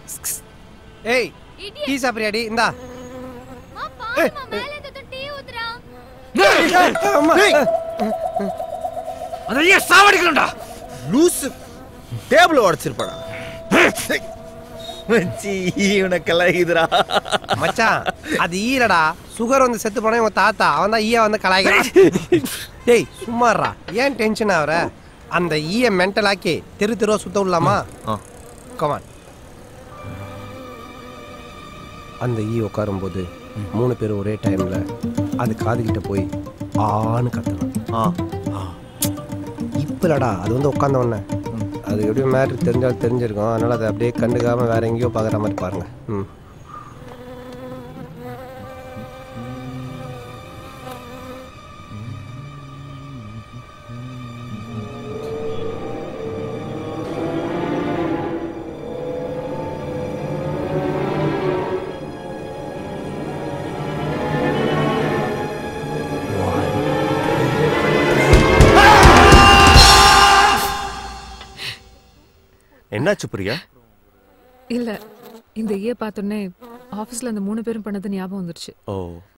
ஏய் டீ சாப்பிடுறியாடி இந்தா அம்மா. அதையே சாவடிக்கணும்டா லூசு டேபிள் உடைச்சிருப்பாடா மச்சி இவனுக்கெல்லாம் இதுடா மச்சான் அது ஈரடா சுகர் வந்து செத்து போனா உங்க தாத்தா அவன் தான் ஈய வந்து கலாய்க்கிறான் டேய் சும்மாறா ஏன் டென்ஷன் ஆகுற அந்த ஈய மென்டல் ஆக்கி தெரு தெருவா சுத்த விடலாமா ஆ. கமான் அந்த ஈ உட்காரும்போது மூணு பேர் ஒரே டைம்ல அது காதுகிட்ட போய் ஆன்னு கத்தணும் ஆ இப்பலடா அது வந்து உட்காந்த உடனே அது எப்படியும் மேட்ரு தெரிஞ்சாலும் தெரிஞ்சிருக்கும் அதனால அதை அப்படியே கண்டுக்காம வேற எங்கேயோ பார்க்குற மாதிரி பாருங்க ம் என்னாச்சு பிரியா இல்ல இந்த ஈய பார்த்தோன்னே ஆபீஸ்ல அந்த மூணு பேரும் பண்ணது ஞாபகம் வந்துருச்சு ஓ